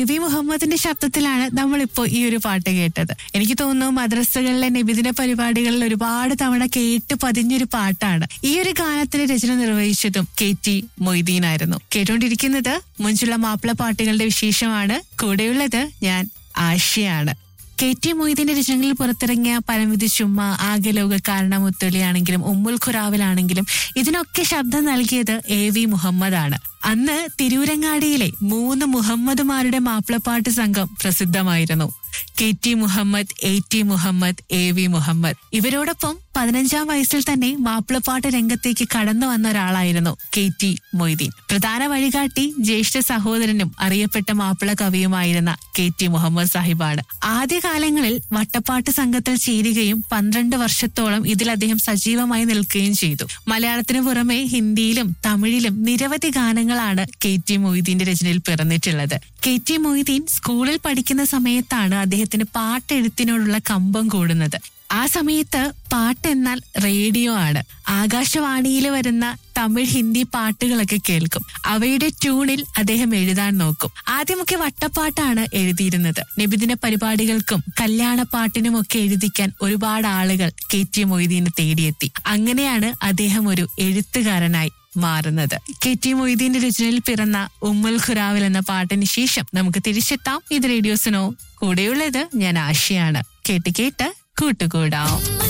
നബി മുഹമ്മദിന്റെ ശബ്ദത്തിലാണ് നമ്മളിപ്പോ ഈ ഒരു പാട്ട് കേട്ടത് എനിക്ക് തോന്നുന്നു മദ്രസകളിലെ നബിദിന പരിപാടികളിൽ ഒരുപാട് തവണ കേട്ട് പതിഞ്ഞൊരു പാട്ടാണ് ഈ ഒരു ഗാനത്തിന് രചന നിർവഹിച്ചതും കെ ടി മൊയ്തീനായിരുന്നു കേട്ടുകൊണ്ടിരിക്കുന്നത് മുഞ്ചുള്ള മാപ്പിള പാട്ടുകളുടെ വിശേഷമാണ് കൂടെയുള്ളത് ഞാൻ ആശയാണ് കെ ടി മൊയ്തീന്റെ രചനകളിൽ പുറത്തിറങ്ങിയ പരമിതി ചുമ്മ ആകെ ലോക കാരണമുത്തൊലിയാണെങ്കിലും ഉമ്മുൽ ഖുറാവിലാണെങ്കിലും ഇതിനൊക്കെ ശബ്ദം നൽകിയത് എ വി മുഹമ്മദ് ആണ് അന്ന് തിരൂരങ്ങാടിയിലെ മൂന്ന് മുഹമ്മദുമാരുടെ മാപ്പിളപ്പാട്ട് സംഘം പ്രസിദ്ധമായിരുന്നു K T Muhammad A T Muhammad A V Muhammad ഇവരോടൊപ്പം പതിനഞ്ചാം വയസ്സിൽ തന്നെ മാപ്പിളപ്പാട്ട് രംഗത്തേക്ക് കടന്നു വന്ന ഒരാളായിരുന്നു കെ ടി മൊയ്തീൻ പ്രധാന വഴികാട്ടി ജ്യേഷ്ഠ സഹോദരനും അറിയപ്പെട്ട മാപ്പിള കവിയുമായിരുന്ന കെ ടി മുഹമ്മദ് സാഹിബാണ് ആദ്യകാലങ്ങളിൽ വട്ടപ്പാട്ട് സംഘത്തിൽ ചേരുകയും പന്ത്രണ്ട് വർഷത്തോളം ഇതിൽ അദ്ദേഹം സജീവമായി നിൽക്കുകയും ചെയ്തു മലയാളത്തിന് പുറമെ ഹിന്ദിയിലും തമിഴിലും നിരവധി ഗാനങ്ങളാണ് കെ ടി മൊയ്തീന്റെ രചനയിൽ പിറന്നിട്ടുള്ളത് കെ ടി മൊയ്തീൻ സ്കൂളിൽ പഠിക്കുന്ന സമയത്താണ് അദ്ദേഹത്തിന് പാട്ടെഴുത്തിനോടുള്ള കമ്പം കൂടുന്നത് ആ സമയത്ത് പാട്ട് എന്നാൽ റേഡിയോ ആണ് ആകാശവാണിയിൽ വരുന്ന തമിഴ് ഹിന്ദി പാട്ടുകളൊക്കെ കേൾക്കും അവയുടെ ട്യൂണിൽ അദ്ദേഹം എഴുതാൻ നോക്കും ആദ്യമൊക്കെ വട്ടപ്പാട്ടാണ് എഴുതിയിരുന്നത് നബിദിന പരിപാടികൾക്കും കല്യാണ പാട്ടിനും ഒക്കെ എഴുതിക്കാൻ ഒരുപാട് ആളുകൾ കെ ടി മൊയ്തീനെ തേടിയെത്തി അങ്ങനെയാണ് അദ്ദേഹം ഒരു എഴുത്തുകാരനായി മാറുന്നത് കെ ടി മൊയ്തീന്റെ രചനയിൽ പിറന്ന ഉമ്മുൽ ഖുറാവിൽ എന്ന പാട്ടിന് ശേഷം നമുക്ക് തിരിച്ചെത്താം ഇത് റേഡിയോസിനോ കൂടെയുള്ളത് ഞാൻ ആശയാണ് കേട്ട് കേട്ട് കൂട്ടുകൂടാം